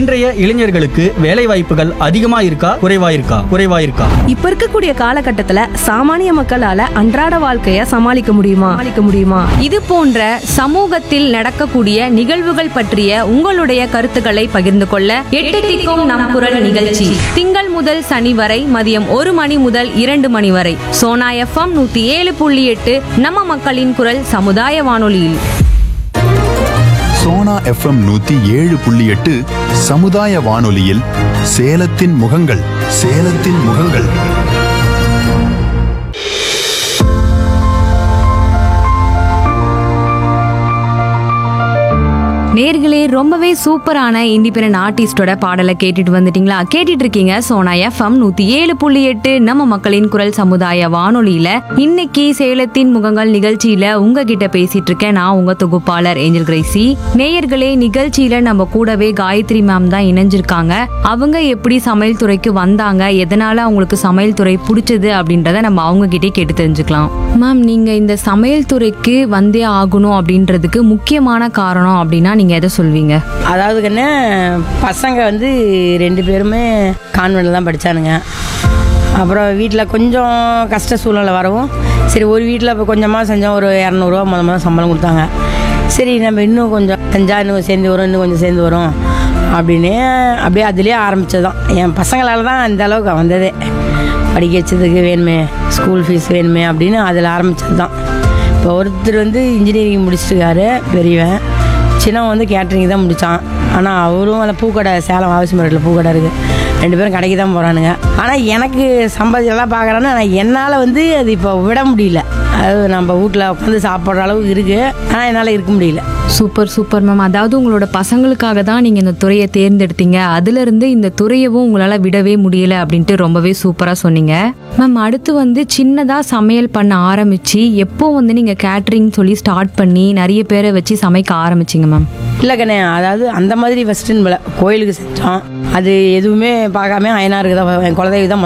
இன்றைய இளைஞர்களுக்கு வேலை வாய்ப்புகள் அதிகமா இருக்கா குறைவா இருக்கா குறைவா இருக்கா இப்ப இருக்கக்கூடிய காலகட்டத்துல சாமானிய மக்களால அன்றாட வாழ்க்கைய சமாளிக்க முடியுமா சமாளிக்க முடியுமா இது போன்ற சமூகத்தில் நடக்கக்கூடிய நிகழ்வுகள் பற்றிய உங்களுடைய கருத்துக்களை பகிர்ந்து கொள்ள எட்டு திக்கும் நம் குரல் நிகழ்ச்சி திங்கள் முதல் சனி வரை மதியம் ஒரு மணி முதல் இரண்டு மணி வரை சோனா எஃப்எம் நூத்தி ஏழு புள்ளி எட்டு நம்ம மக்களின் குரல் சமுதாய வானொலியில் சோனா எஃப்எம் நூத்தி ஏழு புள்ளி எட்டு சமுதாய வானொலியில் சேலத்தின் முகங்கள் சேலத்தின் முகங்கள் நேர்களே ரொம்பவே சூப்பரான இண்டிபெண்டன்ட் ஆர்டிஸ்டோட பாடலை கேட்டுட்டு வந்துட்டீங்களா கேட்டுட்டு இருக்கீங்க சோனா எஃப்எம் நூத்தி ஏழு புள்ளி எட்டு நம்ம மக்களின் குரல் சமுதாய வானொலியில இன்னைக்கு சேலத்தின் முகங்கள் நிகழ்ச்சியில உங்ககிட்ட பேசிட்டு இருக்கேன் நான் உங்க தொகுப்பாளர் ஏஞ்சல் கிரேசி நேயர்களே நிகழ்ச்சியில நம்ம கூடவே காயத்ரி மேம் தான் இணைஞ்சிருக்காங்க அவங்க எப்படி சமையல் துறைக்கு வந்தாங்க எதனால அவங்களுக்கு சமையல் துறை பிடிச்சது அப்படின்றத நம்ம அவங்க கிட்டே கேட்டு தெரிஞ்சுக்கலாம் மேம் நீங்க இந்த சமையல் துறைக்கு வந்தே ஆகணும் அப்படின்றதுக்கு முக்கியமான காரணம் அப்படின்னா நீங்க எதை சொல்வீங்க அதாவது கண்ணு பசங்க வந்து ரெண்டு பேருமே கான்வென்ட்டில் தான் படித்தானுங்க அப்புறம் வீட்டில் கொஞ்சம் கஷ்ட சூழ்நிலை வரவும் சரி ஒரு வீட்டில் இப்போ கொஞ்சமாக செஞ்சோம் ஒரு இரநூறுவா முத முதல்ல சம்பளம் கொடுத்தாங்க சரி நம்ம இன்னும் கொஞ்சம் செஞ்சால் இன்னும் சேர்ந்து வரும் இன்னும் கொஞ்சம் சேர்ந்து வரும் அப்படின்னு அப்படியே அதுலேயே ஆரம்பித்தது தான் என் பசங்களால் தான் அந்த அளவுக்கு வந்ததே படிக்க வச்சதுக்கு வேணுமே ஸ்கூல் ஃபீஸ் வேணுமே அப்படின்னு அதில் ஆரம்பித்தது தான் இப்போ ஒருத்தர் வந்து இன்ஜினியரிங் முடிச்சிருக்காரு பெரியவன் சின்னவன் வந்து கேட்ரிங் தான் முடித்தான் ஆனால் அவரும் அந்த பூக்கடை சேலம் ஆவசிமரத்தில் பூக்கடை இருக்குது ரெண்டு பேரும் கடைக்கு தான் போகிறானுங்க ஆனால் எனக்கு சம்பாதிச்செல்லாம் பார்க்குறான்னு ஆனால் என்னால் வந்து அது இப்போ விட முடியல அது நம்ம வீட்டில் உட்காந்து சாப்பிட்ற அளவுக்கு இருக்குது ஆனால் என்னால் இருக்க முடியல சூப்பர் சூப்பர் மேம் அதாவது உங்களோட பசங்களுக்காக தான் நீங்க இந்த துறையை தேர்ந்தெடுத்தீங்க அதுல இருந்து இந்த துறையவும் உங்களால விடவே முடியல அப்படின்ட்டு ரொம்பவே சூப்பரா சொன்னீங்க மேம் அடுத்து வந்து சின்னதா சமையல் பண்ண ஆரம்பிச்சு எப்போ வந்து நீங்க கேட்டரிங் சொல்லி ஸ்டார்ட் பண்ணி நிறைய பேரை வச்சு சமைக்க ஆரம்பிச்சீங்க மேம் இல்லை கண்ணே அதாவது அந்த மாதிரி ஃபஸ்ட்டுன்னு கோயிலுக்கு செஞ்சோம் அது எதுவுமே பார்க்காம அயனாருக்கு தான் என் குலதெய்வம் தான்